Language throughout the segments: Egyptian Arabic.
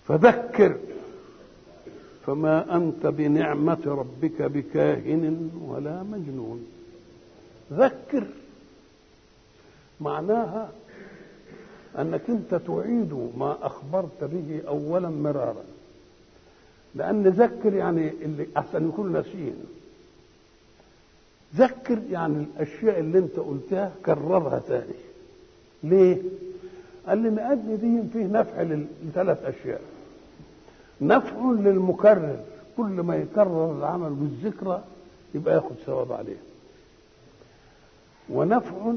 فذكر فما أنت بنعمة ربك بكاهن ولا مجنون ذكر معناها أنك أنت تعيد ما أخبرت به أولا مرارا لأن ذكر يعني اللي أحسن يكون ناسيين ذكر يعني الأشياء اللي أنت قلتها كررها تاني ليه؟ قال لي لأن دي فيه نفع لثلاث أشياء نفع للمكرر كل ما يكرر العمل بالذكرى يبقى ياخد ثواب عليه ونفع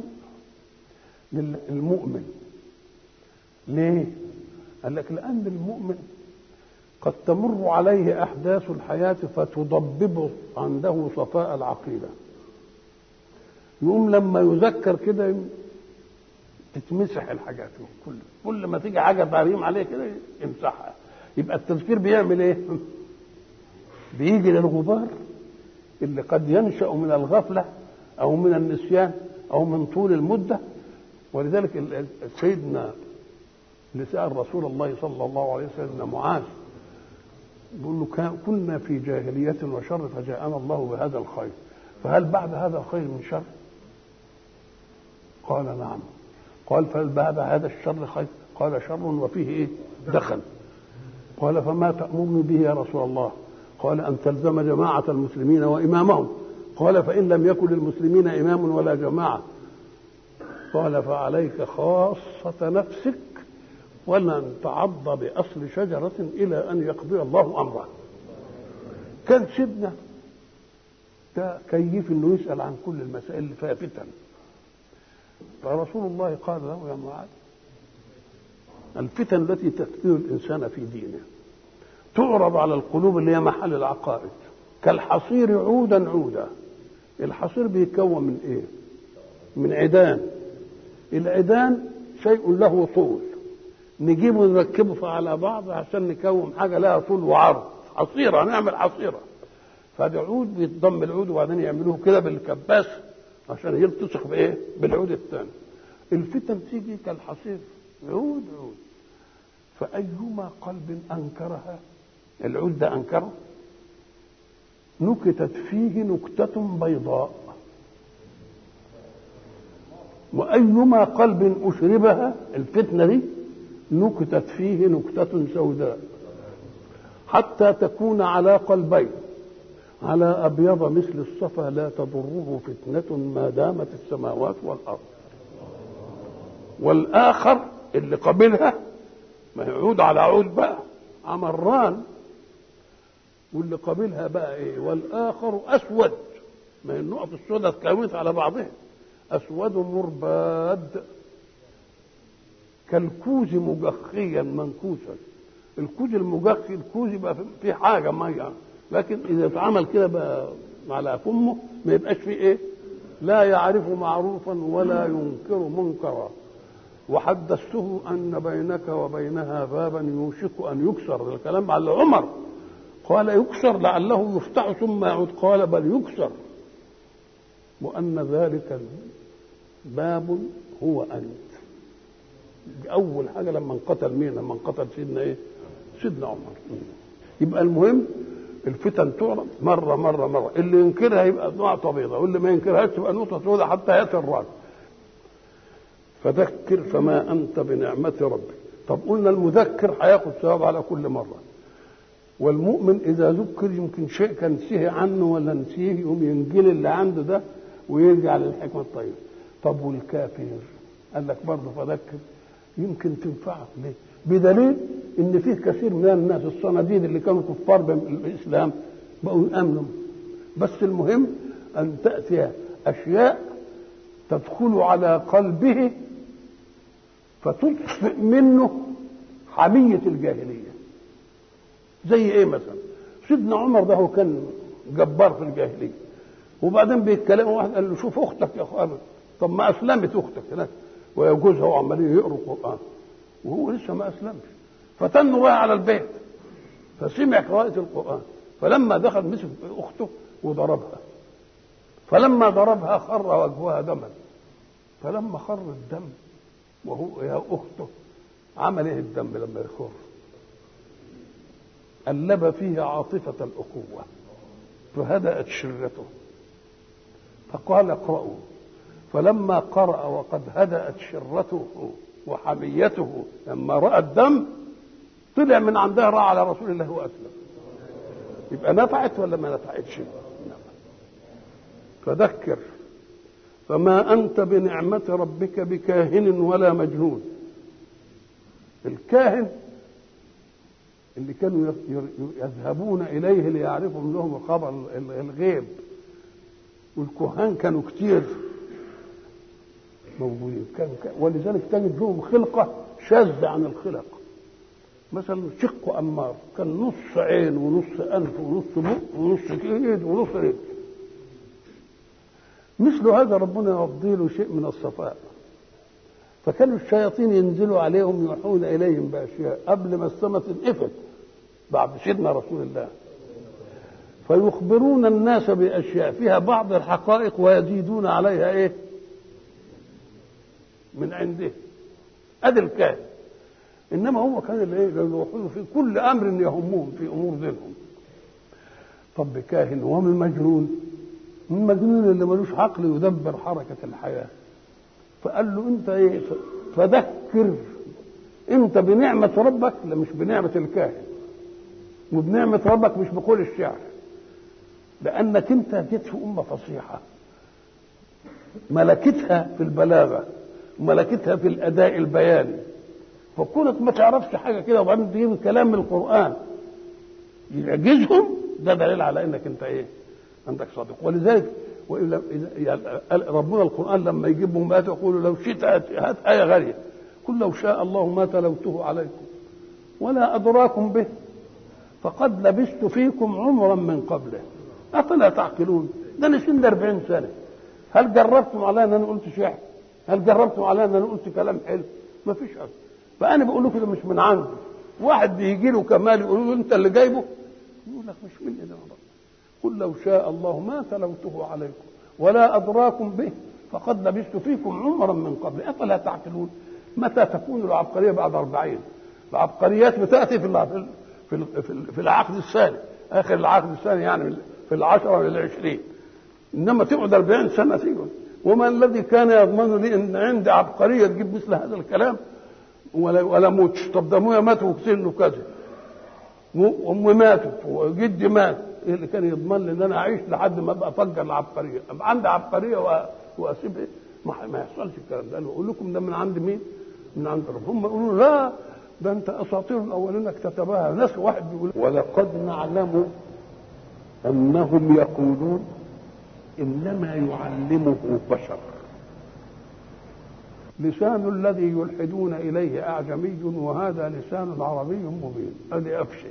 للمؤمن ليه قال لك لان المؤمن قد تمر عليه احداث الحياه فتضبب عنده صفاء العقيده يقوم لما يذكر كده تتمسح الحاجات كل كل ما تيجي حاجه تعريم عليه كده يمسحها يبقى التذكير بيعمل ايه بيجي للغبار اللي قد ينشا من الغفله او من النسيان او من طول المده ولذلك سيدنا اللي سال رسول الله صلى الله عليه وسلم معاذ بيقول له كنا في جاهليه وشر فجاءنا الله بهذا الخير فهل بعد هذا الخير من شر؟ قال نعم قال فهل بعد هذا الشر خير؟ قال شر وفيه ايه؟ دخل قال فما تأمرني به يا رسول الله قال أن تلزم جماعة المسلمين وإمامهم قال فإن لم يكن للمسلمين إمام ولا جماعة قال فعليك خاصة نفسك ولن تعض بأصل شجرة إلى أن يقضي الله أمره كان سيدنا ده كيف انه يسأل عن كل المسائل اللي فيها فتن فرسول الله قال له يا معاذ الفتن التي تفتن الإنسان في دينه تعرض على القلوب اللي هي محل العقائد كالحصير عودا عودا الحصير بيتكون من ايه من عيدان العيدان شيء له طول نجيبه نركبه على بعض عشان نكون حاجه لها طول وعرض حصيره نعمل حصيره فده عود بيتضم العود وبعدين يعملوه كده بالكباس عشان يلتصق بايه بالعود الثاني الفتن تيجي كالحصير عود عود فأيما قلب أنكرها العود ده أنكره نكتت فيه نكتة بيضاء وأيما قلب أشربها الفتنة دي نكتت فيه نكتة سوداء حتى تكون على قلبين على أبيض مثل الصفا لا تضره فتنة ما دامت السماوات والأرض والآخر اللي قبلها ما يعود على عود بقى عمران واللي قابلها بقى ايه والاخر اسود ما هي النقط السوداء اتكونت على بعضها اسود مرباد كالكوز مجخيا منكوسا الكوز المجخي الكوز يبقى فيه حاجه ميه لكن اذا اتعمل كده بقى على فمه ما يبقاش فيه ايه لا يعرف معروفا ولا ينكر منكرا وحدثته ان بينك وبينها بابا يوشك ان يكسر الكلام على عمر قال يكسر لعله يفتح ثم يعود قال بل يكسر وان ذلك باب هو انت اول حاجه لما انقتل مين لما انقتل سيدنا ايه سيدنا عمر يبقى المهم الفتن تعرض مره مره مره اللي ينكرها يبقى نقطه بيضاء واللي ما ينكرهاش تبقى نقطه سوداء حتى ياتي الرد فذكر فما انت بنعمه ربك طب قلنا المذكر هياخد ثواب على كل مره والمؤمن اذا ذكر يمكن شيء كان نسيه عنه ولا نسيه يقوم ينجل اللي عنده ده ويرجع للحكمه الطيبه طب والكافر قال لك برضه فذكر يمكن تنفعه ليه بدليل ان فيه كثير من الناس الصناديد اللي كانوا كفار بالاسلام بقوا يامنوا بس المهم ان تاتي اشياء تدخل على قلبه فتطفئ منه حمية الجاهلية زي ايه مثلا سيدنا عمر ده هو كان جبار في الجاهلية وبعدين بيتكلم واحد قال له شوف اختك يا اخوان طب ما اسلمت اختك هناك وجوزها وعمالين يقروا القران وهو لسه ما اسلمش فتنوا رايح على البيت فسمع قراءة القرآن فلما دخل مسك أخته وضربها فلما ضربها خر وجهها دما فلما خر الدم وهو يا أخته عمل إيه الدم لما يخر قلب فيه عاطفة الأخوة فهدأت شرته فقال اقرأوا فلما قرأ وقد هدأت شرته وحميته لما رأى الدم طلع من عندها راى على رسول الله وأسلم يبقى نفعت ولا ما نفعتش فذكر فما أنت بنعمة ربك بكاهن ولا مجنون الكاهن اللي كانوا يذهبون إليه ليعرفوا لهم خبر الغيب والكهان كانوا كتير موجودين كانوا ولذلك تجد لهم خلقة شاذة عن الخلق مثلا شق أمار كان نص عين ونص أنف ونص بق ونص ايد ونص رجل مثل هذا ربنا يرضي له شيء من الصفاء فكانوا الشياطين ينزلوا عليهم يوحون اليهم باشياء قبل ما السماء تنقفل بعد سيدنا رسول الله فيخبرون الناس باشياء فيها بعض الحقائق ويزيدون عليها ايه من عنده ادي الكاهن انما هو كان الايه يوحون في كل امر يهمهم في امور دينهم طب كاهن ومن مجنون من مجنون اللي ملوش عقل يدبر حركه الحياه فقال له انت ايه فذكر انت بنعمه ربك لا مش بنعمه الكاهن وبنعمه ربك مش بقول الشعر لانك انت جيت في امه فصيحه ملكتها في البلاغه وملكتها في الاداء البياني فكونك ما تعرفش حاجه كده وبعدين تجيب كلام من القران يعجزهم ده دليل على انك انت ايه عندك صادق ولذلك وإلا ربنا القرآن لما يجيبهم آيات يقول لو شئت هات آية غالية قل لو شاء الله ما تلوته عليكم ولا أدراكم به فقد لبست فيكم عمرا من قبله أفلا تعقلون ده أنا سن 40 سنة هل جربتم على أن أنا قلت شعر؟ هل جربتم على أن أنا قلت كلام حلو؟ ما فيش أصلا فأنا بقول لكم ده مش من عندي واحد بيجي له كمال يقول له أنت اللي جايبه يقول لك مش مني ده قل لو شاء الله ما تلوته عليكم ولا أدراكم به فقد لبثت فيكم عمرا من قبل أفلا تعقلون متى تكون العبقرية بعد أربعين العبقريات بتأتي في في في العقد الثاني آخر العقد الثاني يعني في العشرة للعشرين إنما تقعد أربعين سنة تيجي وما الذي كان يضمن لي أن عندي عبقرية تجيب مثل هذا الكلام ولا ولا موتش طب ده ابويا مات وكتير انه كذا وامي ماتت وجدي مات ايه اللي كان يضمن لي ان انا اعيش لحد ما ابقى افجر العبقريه ابقى عندي عبقريه واسيب ايه ما, ما يحصلش الكلام ده اقول لكم ده من عند مين؟ من عند ربهم هم يقولوا لا ده انت اساطير الاولين اكتتبها ناس واحد بيقول ولقد نعلم انهم يقولون انما يعلمه بشر لسان الذي يلحدون اليه اعجمي وهذا لسان عربي مبين ادي افشه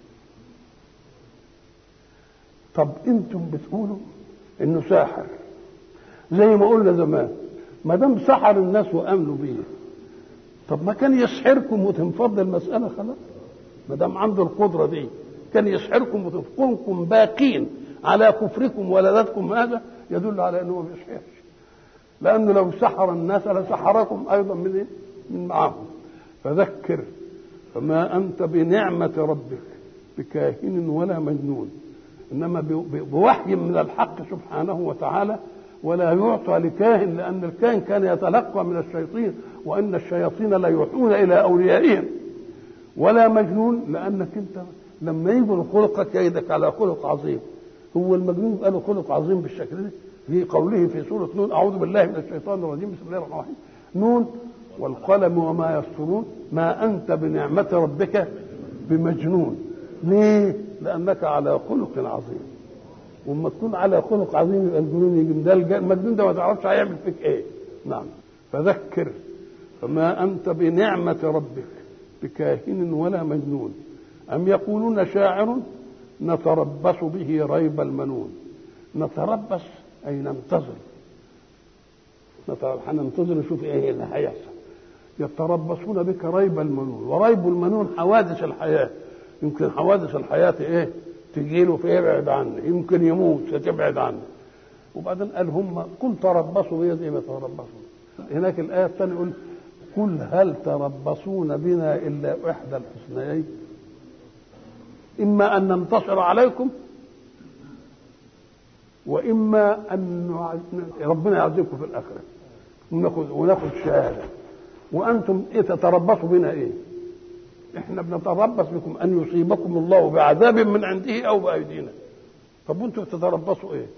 طب انتم بتقولوا انه ساحر زي ما قلنا زمان ما دام سحر الناس وامنوا بيه طب ما كان يسحركم وتنفض المساله خلاص ما دام عنده القدره دي كان يسحركم وتكونكم باقين على كفركم ولدتكم هذا يدل على انه ما بيسحرش لانه لو سحر الناس لسحركم ايضا من ايه؟ من معهم فذكر فما انت بنعمه ربك بكاهن ولا مجنون انما بوحي من الحق سبحانه وتعالى ولا يعطى لكاهن لان الكاهن كان يتلقى من الشياطين وان الشياطين لا يوحون الى اوليائهم ولا مجنون لانك انت لما يجبر خلقك يدك على خلق عظيم هو المجنون يبقى له خلق عظيم بالشكل ده في قوله في سوره نون اعوذ بالله من الشيطان الرجيم بسم الله الرحمن الرحيم نون والقلم وما يسطرون ما انت بنعمه ربك بمجنون ليه؟ لانك على خلق عظيم وما تكون على خلق عظيم يبقى الجنون يجي ده المجنون ده ما تعرفش هيعمل فيك ايه نعم فذكر فما انت بنعمه ربك بكاهن ولا مجنون ام يقولون شاعر نتربص به ريب المنون نتربص اي ننتظر هننتظر نشوف ايه اللي هيحصل يتربصون بك ريب المنون وريب المنون حوادث الحياه يمكن حوادث الحياة إيه تجي له فيبعد عنه يمكن يموت فتبعد عنه وبعدين قال هم قل تربصوا بي زي ما تربصوا هناك الآية الثانية يقول قل هل تربصون بنا إلا إحدى الحسنيين إما أن ننتصر عليكم وإما أن نع- ربنا يعذبكم في الآخرة وناخد وناخد شهادة وأنتم إيه تتربصوا بنا إيه؟ إحنا بنتربص بكم أن يصيبكم الله بعذاب من عنده أو بأيدينا طب وأنتم بتتربصوا إيه؟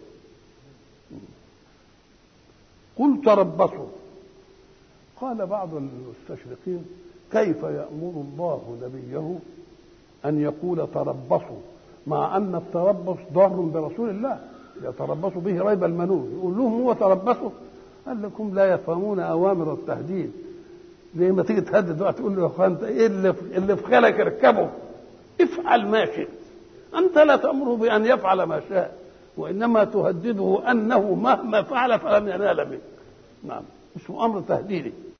قل تربصوا قال بعض المستشرقين كيف يأمر الله نبيه أن يقول تربصوا مع أن التربص ضار برسول الله يتربصوا به ريب المنون يقول لهم هو تربصوا قال لكم لا يفهمون أوامر التهديد زي ما تيجي تهدد واحد تقول له يا اخوان انت ايه اللي في, اللي في خيالك اركبه افعل ما شئت انت لا تامره بان يفعل ما شاء وانما تهدده انه مهما فعل فلن ينال منه نعم اسمه امر تهديدي